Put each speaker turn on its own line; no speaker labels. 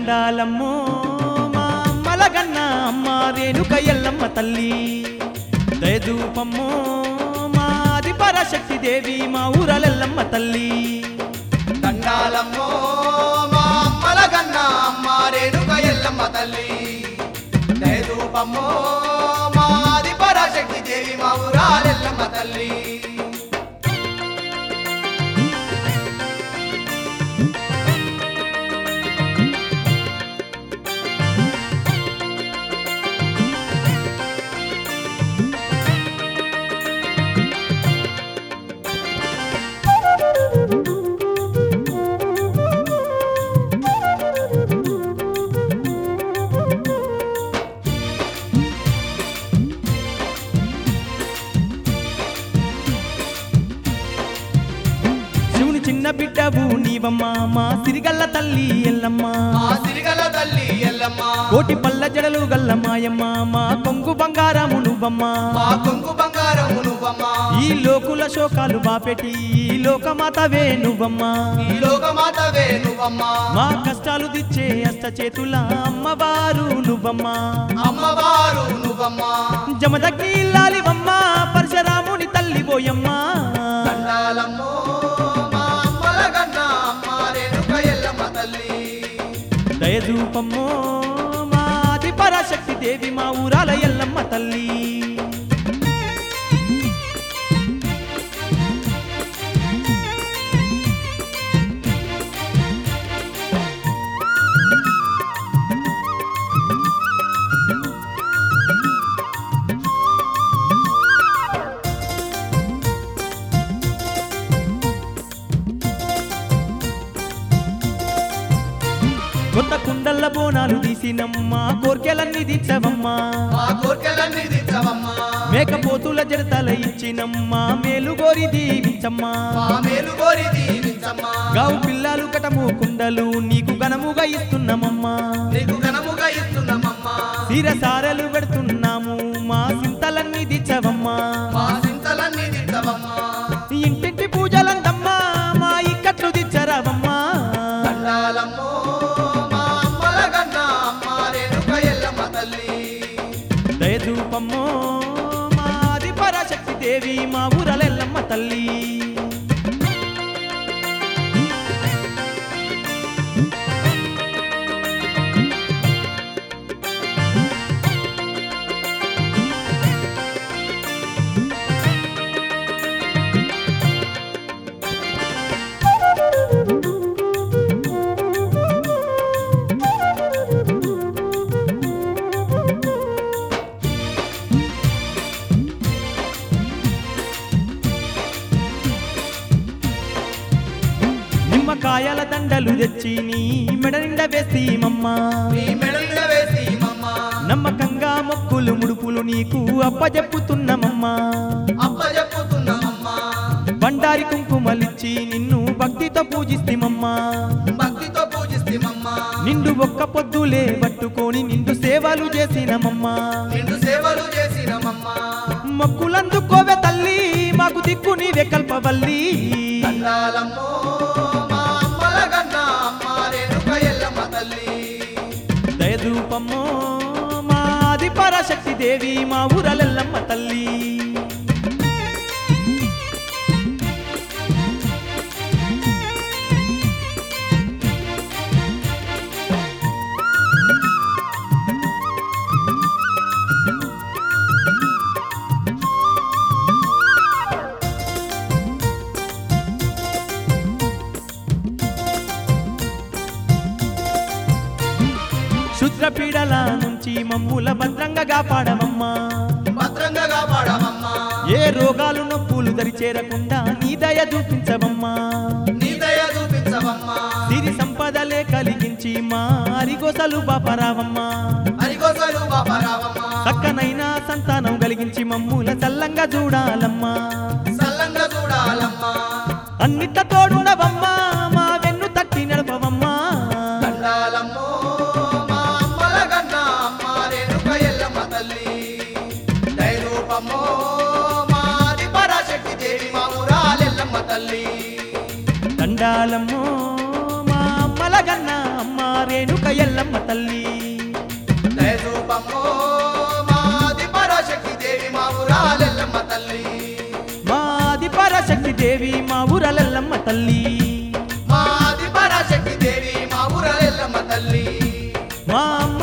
దండాలమ్మో మా అమ్మలగన్న అమ్మ రేణుక ఎల్లమ్మ తల్లి దయదూపమ్మో మాది పరాశక్తి దేవి మా ఊరలెల్లమ్మ తల్లి
దండాలమ్మో మా అమ్మల గన్న అమ్మ రేణుక ఎల్లమ్మ తల్లి దయదూపమ్మో మాది పరాశక్తి దేవి మా ఊరాలెల్లమ్మ తల్లి
శివుని చిన్న బిడ్డవు నీవమ్మ మా సిరిగల్ల తల్లి ఎల్లమ్మ
మా సిరిగల తల్లి ఎల్లమ్మ
కోటి పల్ల జడలు గల్ల మాయమ్మ మా కొంగు బంగారము నువ్వమ్మ
మా కొంగు బంగారము నువ్వమ్మ
ఈ లోకుల శోకాలు బాపెట్టి ఈ లోకమాతవే నువ్వమ్మ
ఈ లోకమాతవే నువ్వమ్మ
మా కష్టాలు దిచ్చే అష్ట చేతుల అమ్మవారు నువ్వమ్మ
అమ్మవారు నువ్వమ్మ
జమదగ్ని ఇల్లాలివమ్మ పరశురాముని తల్లి పోయమ్మ
దండాలమ్మో మా అమ్మల గన్న అమ్మ రేణుక ఎల్లమ్మ తల్లి
దయదూపమ్మో మాది పరాశక్తి దేవి మా ఊరాల ఎల్లమ్మ తల్లి కొత్త కుండల్ల బోనాలు తీసినమ్మ కోర్కెలన్నీ దించవమ్మా
మా కోర్కెలన్నీ తీర్చవమ్మా
మేకపోతుల జడతల ఇచ్చినమ్మ మేలు గోరి దీవించమ్మా
మా మేలు కోరి దీవించమ్మా
గావు పిల్లలు కటము కుండలు నీకు ఘనముగా ఇస్తున్నామమ్మా
నీకు ఘనముగా ఇస్తున్నామమ్మా
తీర సారలు పెడుతున్నాము మా సింతలన్నీ దిచ్చవమ్మా
మా చింతలన్నీ తిట్టవమ్మా
ఇంటింటి పూజలందమ్మా మా ఇక్కట్లు దిచ్చరావమ్మా
దండాలమ్మో మా అమ్మల గన్న అమ్మ రేణుక ఎల్లమ్మ తల్లి
దయదూపమ్మో మాది పరాశక్తి దేవి మా ఊరలెల్లమ్మ తల్లి నిమ్మకాయల దండలు తెచ్చి నీ మెడ నిండా వేసి మమ్మ
నీ మెడలుగా వేసి మమ్మ
నమ్మకంగా మొక్కులు ముడుపులు నీకు అప్పజెప్పుతున్నమమ్మా
అప్ప చెప్పుతున్నామమ్మా
బండారి కుంకుమలిచ్చి నిన్ను భక్తితో పూజిస్తామమ్మా
భక్తితో పూజిస్తామమ్మా
నిండు ఒక్క పొద్దులే పట్టుకొని నిండు సేవలు చేసినమమ్మా
నిండు సేవలు చేసినమమ్మా
మొక్కులందుకోవే తల్లి మాకు దిక్కు నీవే కల్పవల్లి
దండాలమ్మో మా అమ్మల గన్న అమ్మ రేణుక ఎల్లమ్మ తల్లి
దయదూపమ్మో మాది పరాశక్తి దేవి మా ఊరలెల్లమ్మ తల్లి శుద్ర పీడల నుంచి మమ్ముల భద్రంగా కాపాడమమ్మా
భద్రంగా కాపాడమమ్మా
ఏ రోగాలు నొప్పులు దరి చేరకుండా నీ దయ చూపించవమ్మా
నీ దయ చూపించవమ్మా
సిరి సంపదలే కలిగించి మా అరిగోసలు బాపరావమ్మా
అరిగోసలు బాపరావమ్మా
చక్కనైన సంతానం కలిగించి మమ్ముల చల్లంగా చూడాలమ్మా
సల్లంగా చూడాలమ్మా
అన్నిట్ల తోడుండవమ్మా మా వెన్ను తట్టి నడపవమ్మా
దండాలమ్మో మా అమ్మల గన్న అమ్మ రేణుక ఎల్లమ్మ తల్లి దైరూపమ్మో మాది పరాశక్తి దేవి మా ఊరాలెల్లమ్మ తల్లి
దండాలమ్మో మా అమ్మల గన్న అమ్మ రేణుక ఎల్లమ్మ తల్లి
దయరూపమ్మో మాది పరాశక్తి దేవి మా ఊరాలెల్లమ్మ తల్లి
మాది పరాశక్తి దేవి మా ఊరలెల్లమ్మ తల్లి
మాది పరాశక్తి దేవి మా ఊరాలెల్లమ్మ తల్లి
మా అమ్మ